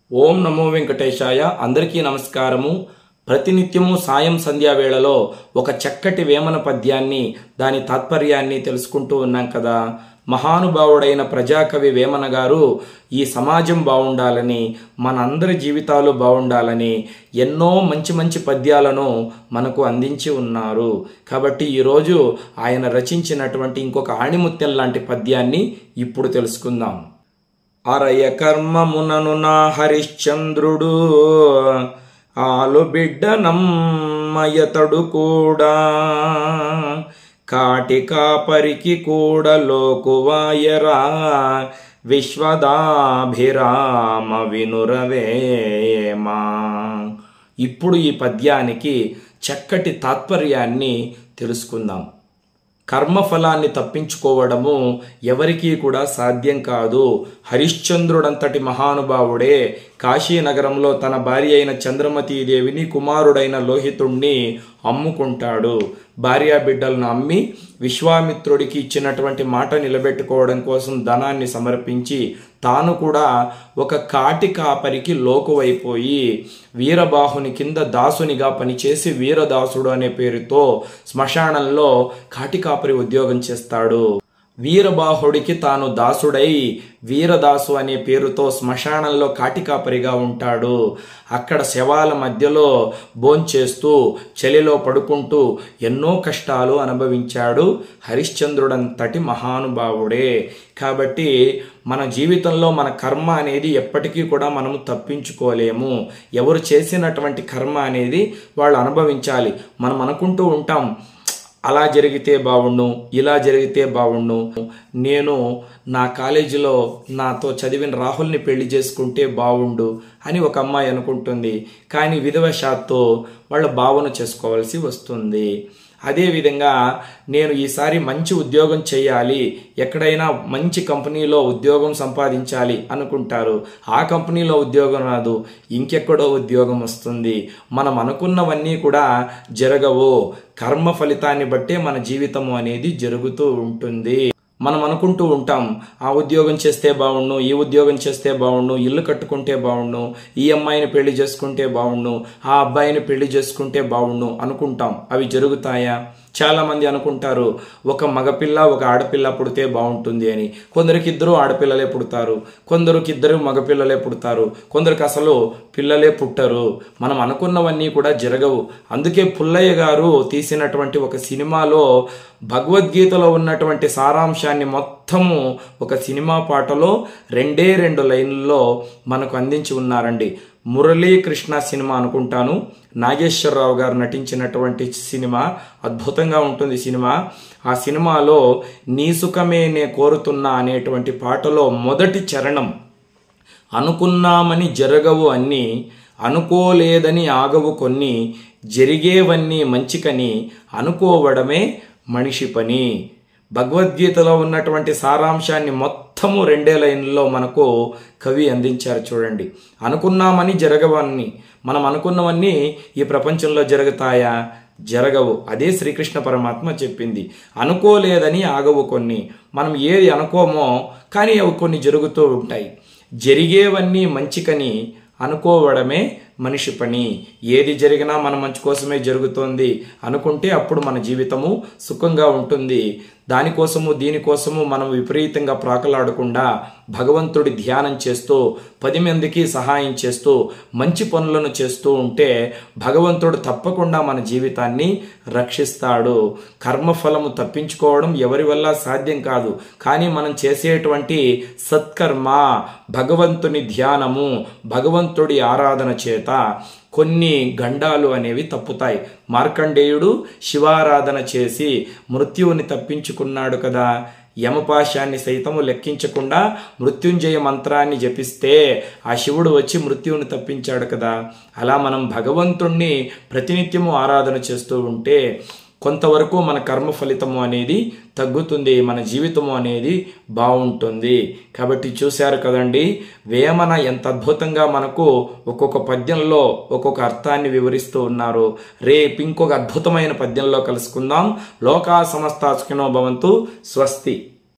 ఓం నమో వెంకటేశాయ అందరికీ నమస్కారము ప్రతినిత్యము సాయం సంధ్యా వేళలో ఒక చక్కటి వేమన పద్యాన్ని దాని తాత్పర్యాన్ని తెలుసుకుంటూ ఉన్నాం కదా మహానుభావుడైన ప్రజాకవి వేమన గారు ఈ సమాజం బాగుండాలని మనందరి జీవితాలు బాగుండాలని ఎన్నో మంచి మంచి పద్యాలను మనకు అందించి ఉన్నారు కాబట్టి ఈరోజు ఆయన రచించినటువంటి ఇంకొక ఆణిముత్యం లాంటి పద్యాన్ని ఇప్పుడు తెలుసుకుందాం అరయ కర్మమునను నా హరిశ్చంద్రుడు ఆలు బిడ్డ నమ్మయతడు కూడా కాటి కాపరికి కూడా లోకువాయరా విశ్వదాభిరామ వినురవేమా ఇప్పుడు ఈ పద్యానికి చక్కటి తాత్పర్యాన్ని తెలుసుకుందాం కర్మఫలాన్ని తప్పించుకోవడము ఎవరికీ కూడా సాధ్యం కాదు హరిశ్చంద్రుడంతటి మహానుభావుడే కాశీనగరంలో తన భార్య అయిన చంద్రమతీదేవిని కుమారుడైన లోహితుణ్ణి అమ్ముకుంటాడు భార్యా బిడ్డలను అమ్మి విశ్వామిత్రుడికి ఇచ్చినటువంటి మాట నిలబెట్టుకోవడం కోసం ధనాన్ని సమర్పించి తాను కూడా ఒక కాటి కాపరికి లోకువైపోయి వీరబాహుని కింద దాసునిగా పనిచేసి వీరదాసుడు అనే పేరుతో శ్మశానంలో కాటి కాపరి ఉద్యోగం చేస్తాడు వీరబాహుడికి తాను దాసుడై వీరదాసు అనే పేరుతో శ్మశానంలో కాటికాపరిగా ఉంటాడు అక్కడ శవాల మధ్యలో భోంచేస్తూ చలిలో పడుకుంటూ ఎన్నో కష్టాలు అనుభవించాడు హరిశ్చంద్రుడంతటి మహానుభావుడే కాబట్టి మన జీవితంలో మన కర్మ అనేది ఎప్పటికీ కూడా మనం తప్పించుకోలేము ఎవరు చేసినటువంటి కర్మ అనేది వాళ్ళు అనుభవించాలి మనం అనుకుంటూ ఉంటాం అలా జరిగితే బాగుండు ఇలా జరిగితే బాగుండు నేను నా కాలేజీలో నాతో చదివిన రాహుల్ని పెళ్లి చేసుకుంటే బాగుండు అని ఒక అమ్మాయి అనుకుంటుంది కానీ విధవశాత్తు వాళ్ళ భావన చేసుకోవాల్సి వస్తుంది అదేవిధంగా నేను ఈసారి మంచి ఉద్యోగం చేయాలి ఎక్కడైనా మంచి కంపెనీలో ఉద్యోగం సంపాదించాలి అనుకుంటారు ఆ కంపెనీలో ఉద్యోగం రాదు ఇంకెక్కడో ఉద్యోగం వస్తుంది మనం అనుకున్నవన్నీ కూడా జరగవు కర్మ ఫలితాన్ని బట్టే మన జీవితము అనేది జరుగుతూ ఉంటుంది మనం అనుకుంటూ ఉంటాం ఆ ఉద్యోగం చేస్తే బాగుండు ఈ ఉద్యోగం చేస్తే బాగుండు ఇల్లు కట్టుకుంటే బాగుండు ఈ అమ్మాయిని పెళ్లి చేసుకుంటే బాగుండు ఆ అబ్బాయిని పెళ్లి చేసుకుంటే బాగుండు అనుకుంటాం అవి జరుగుతాయా చాలా మంది అనుకుంటారు ఒక మగపిల్ల ఒక ఆడపిల్ల పుడితే బాగుంటుంది అని కొందరికి ఇద్దరు ఆడపిల్లలే పుడతారు కొందరికి ఇద్దరు మగపిల్లలే పుడతారు కొందరికి అసలు పిల్లలే పుట్టరు మనం అనుకున్నవన్నీ కూడా జరగవు అందుకే పుల్లయ్య గారు తీసినటువంటి ఒక సినిమాలో భగవద్గీతలో ఉన్నటువంటి సారాంశాన్ని మొత్తము ఒక సినిమా పాటలో రెండే రెండు లైన్లలో మనకు అందించి ఉన్నారండి మురళీకృష్ణ సినిమా అనుకుంటాను నాగేశ్వరరావు గారు నటించినటువంటి సినిమా అద్భుతంగా ఉంటుంది సినిమా ఆ సినిమాలో నీ సుఖమే నే కోరుతున్నా అనేటువంటి పాటలో మొదటి చరణం అనుకున్నామని జరగవు అన్నీ అనుకోలేదని ఆగవు కొన్ని జరిగేవన్నీ మంచికని అనుకోవడమే మనిషి పని భగవద్గీతలో ఉన్నటువంటి సారాంశాన్ని మొత్తము రెండే లైన్లో మనకు కవి అందించారు చూడండి అనుకున్నామని జరగవన్నీ మనం అనుకున్నవన్నీ ఈ ప్రపంచంలో జరుగుతాయా జరగవు అదే శ్రీకృష్ణ పరమాత్మ చెప్పింది అనుకోలేదని ఆగవు కొన్ని మనం ఏది అనుకోమో కానీ అవి కొన్ని జరుగుతూ ఉంటాయి జరిగేవన్నీ మంచికని అనుకోవడమే మనిషి పని ఏది జరిగినా మన మంచి కోసమే జరుగుతోంది అనుకుంటే అప్పుడు మన జీవితము సుఖంగా ఉంటుంది దానికోసము దీనికోసము మనం విపరీతంగా ప్రాకలాడకుండా భగవంతుడి ధ్యానం చేస్తూ పది మందికి సహాయం చేస్తూ మంచి పనులను చేస్తూ ఉంటే భగవంతుడు తప్పకుండా మన జీవితాన్ని రక్షిస్తాడు కర్మఫలము తప్పించుకోవడం ఎవరి వల్ల సాధ్యం కాదు కానీ మనం చేసేటువంటి సత్కర్మ భగవంతుని ధ్యానము భగవంతుడి ఆరాధన చేత కొన్ని గండాలు అనేవి తప్పుతాయి మార్కండేయుడు శివారాధన చేసి మృత్యువుని తప్పించుకున్నాడు కదా యమపాశాన్ని సైతము లెక్కించకుండా మృత్యుంజయ మంత్రాన్ని జపిస్తే ఆ శివుడు వచ్చి మృత్యువుని తప్పించాడు కదా అలా మనం భగవంతుణ్ణి ప్రతినిత్యము ఆరాధన చేస్తూ ఉంటే కొంతవరకు మన కర్మ ఫలితము అనేది తగ్గుతుంది మన జీవితము అనేది బాగుంటుంది కాబట్టి చూశారు కదండి వేమన ఎంత అద్భుతంగా మనకు ఒక్కొక్క పద్యంలో ఒక్కొక్క అర్థాన్ని వివరిస్తూ ఉన్నారు రేపు ఇంకొక అద్భుతమైన పద్యంలో కలుసుకుందాం లోకా సమస్త సుఖినో భవంతు స్వస్తి